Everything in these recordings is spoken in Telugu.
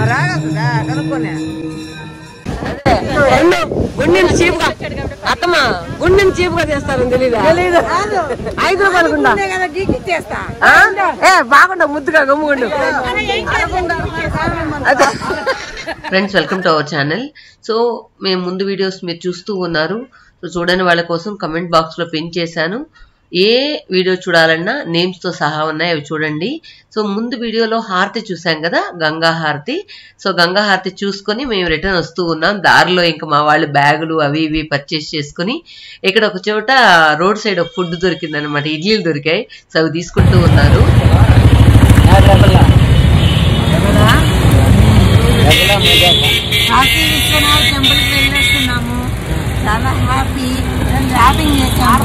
గుండెని చీప్ గా అత్తమ్మ గుండెని చీప్ గా చేస్తారని తెలీదా తెలీదు ఐదు రూపాయలు గుండా ఆ? ఏ బాగుండవు ముద్దుగా గమ్ముగుండు అదే. Friends welcome to our channel so మేము ముందు వీడియోస్ మీరు చూస్తూ ఉన్నారు సో చూడని వాళ్ళ కోసం కమెంట్ బాక్స్ లో పిన్ చేశాను ఏ వీడియో చూడాలన్నా నేమ్స్ తో సహా ఉన్నాయి అవి చూడండి సో ముందు వీడియోలో హారతి చూసాం కదా గంగా హారతి సో గంగా హారతి చూసుకొని మేము రిటర్న్ వస్తూ ఉన్నాం దారిలో ఇంకా మా వాళ్ళు బ్యాగులు అవి ఇవి పర్చేస్ చేసుకుని ఇక్కడ ఒక చోట రోడ్ సైడ్ ఒక ఫుడ్ దొరికింది అనమాట ఇడ్లీలు దొరికాయి సో అవి తీసుకుంటూ ఉన్నారు కాశీ విశ్వనాథ టెంపుల్ కి వెళ్ళొస్తున్నాము చాలా హ్యాపీ షాపింగ్ చేసాము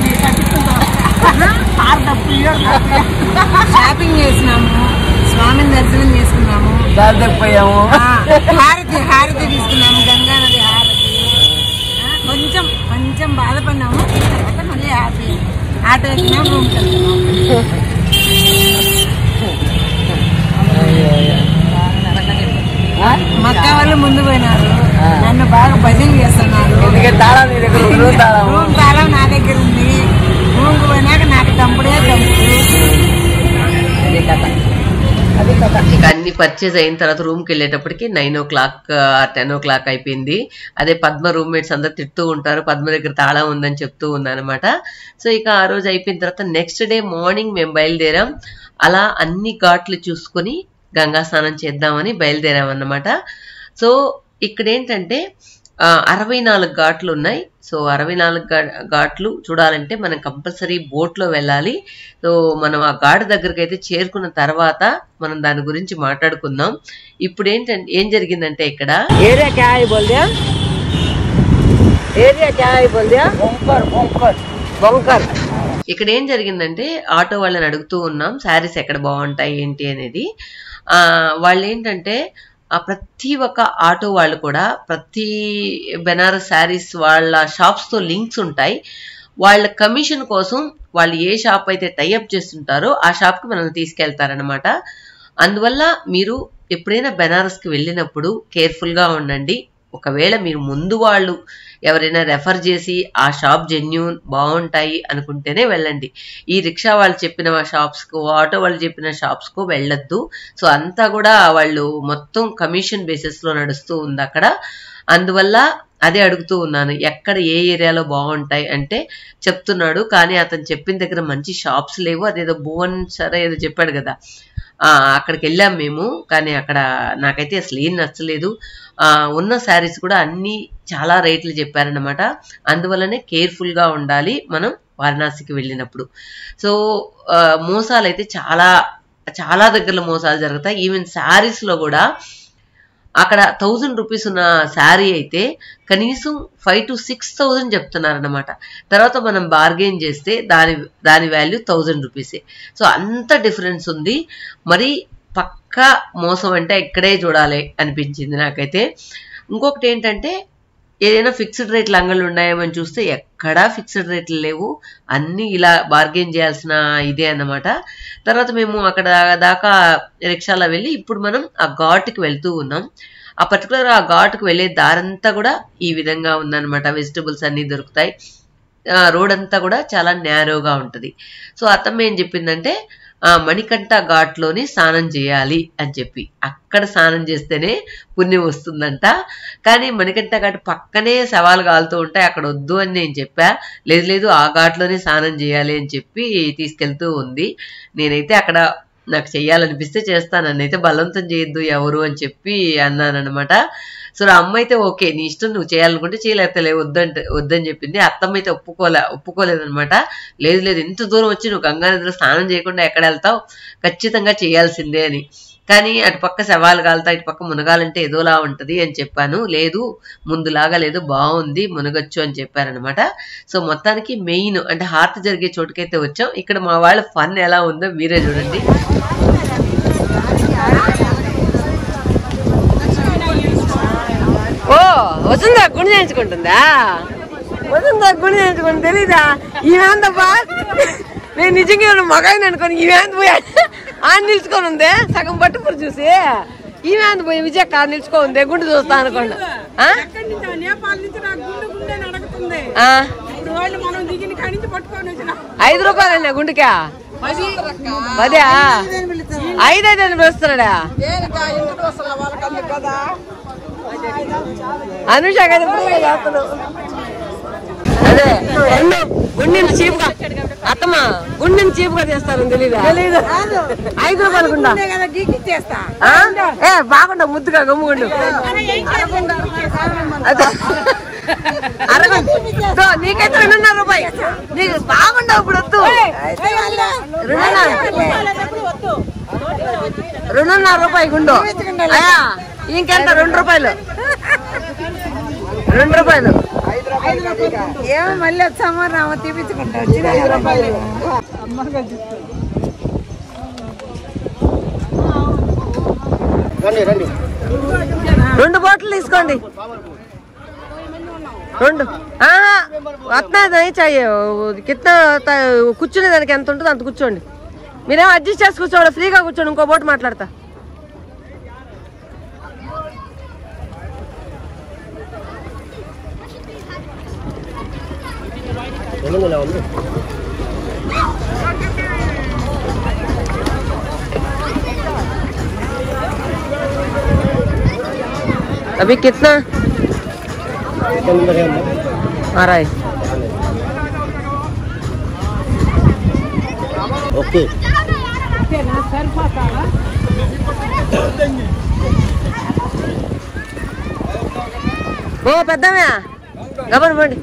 షాపింగ్ చేసినాము స్వామిని దర్శనం చేసుకున్నాము పోయాము ఆ, హారతి హారతి తీసుకున్నాము గంగా నది హారతి ఆ, కొంచెం కొంచెం బాధపడినాము తర్వాత మళ్ళీ హ్యాపీ ఆటో ఎక్కినాము రూమ్కి వెళ్తున్నాము మక్క వాళ్ళు ముందు పోయినారు నన్ను బాగా భజన చేస్తున్నారు తాళం నీ దగ్గర ఉంది, రూమ్ తాళం. రూమ్ తాళం నా దగ్గర ఉంది రూమ్ కు పోయినాక నాకు దంపుడే దంపుడు ఇక అన్ని పర్చేజ్ అయిన తర్వాత రూమ్ కి వెళ్ళేటప్పటికి nine o'clock ten o'clock అయిపోయింది అదే పద్మ రూమ్మేట్స్ అందరు తిడుతూ ఉంటారు పద్మ దగ్గర తాళం ఉందని చెప్తూ ఉన్నానమాట సో ఇక ఆ రోజు అయిపోయిన తర్వాత నెక్స్ట్ డే మార్నింగ్ మేము బయలుదేరాం అలా అన్ని ఘాట్లు చూసుకొని గంగా స్నానం చేద్దామని బయలుదేరాం అన్నమాట సో ఇక్కడ ఏంటంటే ఆ, అరవై నాలుగు ఘాట్లు ఉన్నాయి సో అరవై నాలుగు ఘా- ఘాట్లు చూడాలంటే మనం కంపల్సరీ బోట్లో వెళ్ళాలి సో మనం ఆ ఘాట్ దగ్గరికి అయితే చేరుకున్న తర్వాత మనం దాని గురించి మాట్లాడుకుందాం ఇప్పుడు ఏంటంటే ఏం జరిగిందంటే ఇక్కడ ఏరియా క్యా బోల్దియా ఏరియా క్యా బోల్దియా బొంకర్ ఇక్కడ ఏం జరిగిందంటే ఆటో వాళ్ళని అడుగుతూ ఉన్నాం శారీస్ ఎక్కడ బాగుంటాయి ఏంటి అనేది ఆ వాళ్ళు ఏంటంటే ఆ ప్రతి ఒక్క ఆటో వాళ్ళు కూడా ప్రతి బెనారస్ శారీస్ వాళ్ళ షాప్స్ తో లింక్స్ ఉంటాయి వాళ్ళ కమిషన్ కోసం వాళ్ళు ఏ షాప్ అయితే టైఅప్ చేస్తుంటారో ఆ షాప్ కి మనల్ని తీసుకెళ్తారనమాట అందువల్ల మీరు ఎప్పుడైనా బెనారస్ కి వెళ్ళినప్పుడు కేర్ఫుల్ గా ఉండండి ఒకవేళ మీరు ముందు వాళ్ళు ఎవరైనా రెఫర్ చేసి ఆ షాప్ జెన్యూన్ బాగుంటాయి అనుకుంటేనే వెళ్ళండి ఈ రిక్షా వాళ్ళు చెప్పిన షాప్స్కు ఆటో వాళ్ళు చెప్పిన షాప్స్కు వెళ్ళొద్దు సో అంతా కూడా వాళ్ళు మొత్తం కమిషన్ బేసిస్లో నడుస్తూ ఉంది అక్కడ అందువల్ల అదే అడుగుతూ ఉన్నాను ఎక్కడ ఏ ఏరియాలో బాగుంటాయి అంటే చెప్తున్నాడు కానీ అతను చెప్పిన దగ్గర మంచి షాప్స్ లేవు అదేదో భువన్ సరే ఏదో చెప్పాడు కదా ఆ, అక్కడికి వెళ్ళాం మేము కానీ అక్కడ నాకైతే అసలు ఏం నచ్చలేదు ఆ, ఉన్న శారీస్ కూడా అన్ని చాలా రేట్లు చెప్పారనమాట అందువల్లనే కేర్ఫుల్ గా ఉండాలి మనం వారణాసికి వెళ్ళినప్పుడు సో ఆ, మోసాలు అయితే చాలా చాలా దగ్గరలో మోసాలు జరుగుతాయి ఈవెన్ శారీస్ లో కూడా అక్కడ థౌజండ్ రూపీస్ ఉన్న శారీ అయితే కనీసం ఫైవ్ టు సిక్స్ థౌజండ్ చెప్తున్నారనమాట తర్వాత మనం బార్గెన్ చేస్తే దాని దాని వాల్యూ థౌజండ్ రూపీసే సో అంత డిఫరెన్స్ ఉంది మరి పక్కా మోసం అంటే ఇక్కడే చూడాలి అనిపించింది నాకైతే ఇంకొకటి ఏంటంటే ఏదైనా ఫిక్స్డ్ రేట్లు అంగళ్ళు ఉన్నాయేమని చూస్తే ఎక్కడా ఫిక్స్డ్ రేట్లు లేవు అన్నీ ఇలా బార్గెన్ చేయాల్సిన ఇదే అన్నమాట తర్వాత మేము అక్కడ దాకా రిక్షాలో వెళ్ళి ఇప్పుడు మనం ఆ ఘాట్కి వెళ్తూ ఉన్నాం ఆ పర్టికులర్ ఆ ఘాట్కి వెళ్ళే దారంతా కూడా ఈ విధంగా ఉందన్నమాట వెజిటబుల్స్ అన్నీ దొరుకుతాయి ఆ, రోడ్ అంతా కూడా చాలా నేరోగా ఉంటుంది సో అత్తమ్మ ఏం చెప్పిందంటే ఆ, మణికంఠ ఘాట్లోని స్నానం చేయాలి అని చెప్పి అక్కడ స్నానం చేస్తేనే పుణ్యం వస్తుందంట కానీ మణికంఠ ఘాట్ పక్కనే సవాలు కాలుతూ ఉంటాయి అక్కడ వద్దు అని నేను చెప్పా లేదు లేదు ఆ ఘాట్లోనే స్నానం చేయాలి అని చెప్పి తీసుకెళ్తూ ఉంది నేనైతే అక్కడ నాకు చెయ్యాలనిపిస్తే చేస్తాను నన్నైతే బలవంతం చేయొద్దు ఎవరు అని చెప్పి అన్నానన్నమాట సో ఆ అమ్మ అయితే ఓకే నీ ఇష్టం నువ్వు చేయాలనుకుంటే చేయలేకపోతే వద్దంటే వద్దని చెప్పింది అత్తమ్మ అయితే ఒప్పుకోలే ఒప్పుకోలేదనమాట లేదు లేదు ఇంత దూరం వచ్చి నువ్వు గంగా నదిలో స్నానం చేయకుండా ఎక్కడ వెళ్తావు ఖచ్చితంగా చేయాల్సిందే అని కానీ అటు పక్క శవాలు కాలుతా ఇటు పక్క మునగాలంటే ఏదోలా ఉంటది అని చెప్పాను లేదు ముందులాగా లేదు బాగుంది మునగొచ్చు అని చెప్పారనమాట సో మొత్తానికి మెయిన్ అంటే హార్ట్ జరిగే చోటుకైతే వచ్చాం ఇక్కడ మా వాళ్ళ ఫన్ ఎలా ఉందో మీరే చూడండి ఓ వస్తుందా గుండె చేయించుకుంటుందా వస్తుందా గుండె చేయించుకుంటుంది తెలీదా ఈమెంతప్పా నేను నిజంగా మగాయిని అనుకోని ఈమెంత పోయా ఆయన నిలుచుకొని ఉంది సగం పట్టుపురు చూసి ఈమె అంత పోయి విజయ కాడ నిల్చుకోంది గుండు చూస్తా అనుకోండి ఆ? ఎక్కడి నుంచి ఆ నేపాల్ నుంచి నాకు గుండు గుండె అని అడుగుతుంది ఆ, ఇప్పుడు వాళ్ళు మనం దిగిన కాడి నుంచి పట్టుకొని వచ్చిన ఐదు రూపాయలు గుండుకా పదా ఐదు ఐదు అని పిలుస్తున్నాడా అనుష కదా ఇప్పుడు చేస్తున్నావు. అదే గుండు గుండెని చీపుగా అత్తమ్మ గుండెని చీపుగా చేస్తారు తెలీదా తెలీదు ఐదు రూపాయలు గుండా కదా గీకిచ్చేస్తా ఆ? ఏ బాగుండ ముద్దుగా గమ్ముగుండు అదే. అరగంట దో, నీకైతే రెండున్నర రూపాయి నీకు బాగుండవు ఇప్పుడు వద్దు రెండున్నర రెండున్నర రూపాయి గుండు అయ్యా ఇంకెంత రెండు రూపాయలు రెండు రూపాయలు ఏమో మళ్ళీ వచ్చామో రామో తీపించుకుంటా వచ్చిన ఐదు రూపాయలు రండి రండి రెండు బాటిల్ తీసుకోండి రెండు వస్తున్నాయి చాయే కిత్న కూర్చునే దానికి ఎంత ఉంటుందో అంత కూర్చోండి మీరేమో అడ్జస్ట్ చేసి కూర్చోండి ఫ్రీగా కూర్చోండి ఇంకో బోట్ మాట్లాడతా ఎనిమిదిలో ఉంది अभी कितना తొమ్మిది ఉంది आ रहा है ఓకే ఓ పెద్దమే గబన్ పండి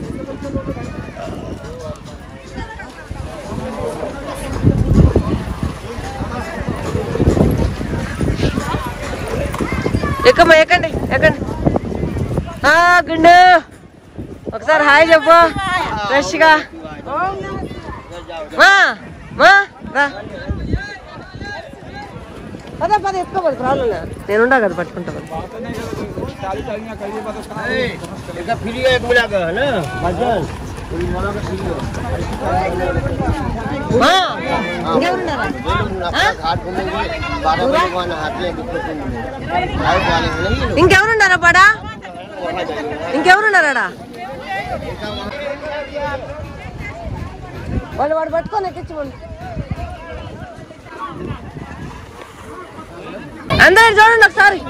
ఎక్కమ్మా ఎక్కండి ఎక్కండి ఆ, గుండు ఒకసారి హాయ్ చెప్పు ఫ్రెష్గా మా మా రా పద పద ఎత్తుకోబడి ప్రాబ్లం లేదు నేనుండా కదా పట్టుకుంటా పద. इसका फ्री है एक मिला का है ना भजन మా ఇంకెవరున్నారా घाट घूमेंगे बारह बजे के बाद नहाते हैं कितने दिन लाइट वाले हैं नहीं ये लोग। ఇంకెవరున్నారా పడా वहाँ जाएंगे ఇంకెవరున్నారాడా వాళ్ళు వాడు పట్టుకొని ఎక్కించమని అందరూ చూడండి ఒకసారి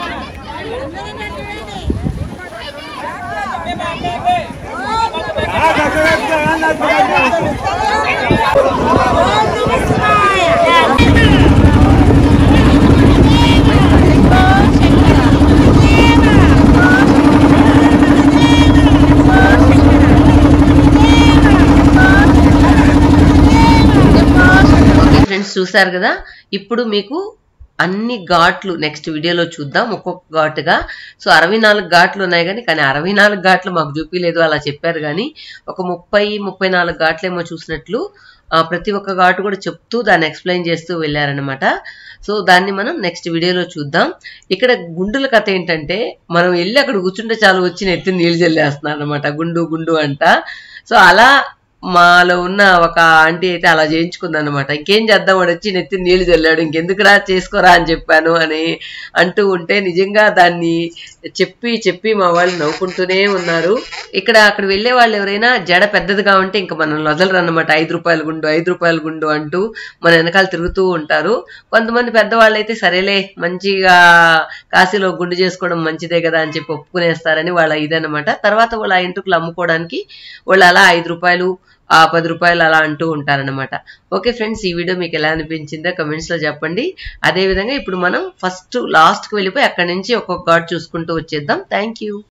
ఓకే ఫ్రెండ్స్ చూసారు కదా ఇప్పుడు మీకు అన్ని ఘాట్లు నెక్స్ట్ వీడియోలో చూద్దాం ఒక్కొక్క ఘాటుగా సో అరవై నాలుగు ఘాట్లు ఉన్నాయి కానీ కానీ అరవై నాలుగు ఘాట్లు మాకు చూపించలేదు అలా చెప్పారు కానీ ఒక ముప్పై ముప్పై నాలుగు ఘాట్లేమో చూసినట్లు ఆ, ప్రతి ఒక్క ఘాటు కూడా చెప్తూ దాన్ని ఎక్స్ప్లెయిన్ చేస్తూ వెళ్ళారనమాట సో దాన్ని మనం నెక్స్ట్ వీడియోలో చూద్దాం ఇక్కడ గుండుల కథ ఏంటంటే మనం వెళ్ళి అక్కడ కూర్చుంటే చాలు వచ్చి నెత్తి నీళ్ళు జల్లేస్తున్నారు అనమాట గుండు గుండు అంట సో అలా మాలో ఉన్న ఒక ఆంటీ అయితే అలా చేయించుకుందనమాట ఇంకేం చేద్దాం వాడు వచ్చి నెత్తి నీళ్లు చల్లాడు ఇంకెందుకురా చేసుకోరా అని చెప్పాను అని అంటూ ఉంటే నిజంగా దాన్ని చెప్పి చెప్పి మా వాళ్ళు నవ్వుకుంటూనే ఉన్నారు ఇక్కడ అక్కడ వెళ్ళే వాళ్ళు ఎవరైనా జడ పెద్దదిగా ఉంటే ఇంకా మనం వదలరు అనమాట ఐదు రూపాయల గుండు ఐదు రూపాయల గుండు అంటూ మన వెనకాల తిరుగుతూ ఉంటారు కొంతమంది పెద్దవాళ్ళు అయితే సరేలే మంచిగా కాశీలో గుండు చేసుకోవడం మంచిదే కదా అని చెప్పి ఒప్పుకునేస్తారని వాళ్ళ ఇదనమాట తర్వాత వాళ్ళ ఆ ఇంటికి అమ్ముకోవడానికి వాళ్ళు అలా ఐదు రూపాయలు ఆ పది రూపాయలు అలా అంటూ ఉంటారనమాట ఓకే ఫ్రెండ్స్ ఈ వీడియో మీకు ఎలా అనిపించిందో కమెంట్స్ లో చెప్పండి అదే విధంగా ఇప్పుడు మనం ఫస్ట్ లాస్ట్ కి వెళ్ళిపోయి అక్కడి నుంచి ఒక్కొక్క గాడ్ చూసుకుంటూ వచ్చేద్దాం థ్యాంక్ యూ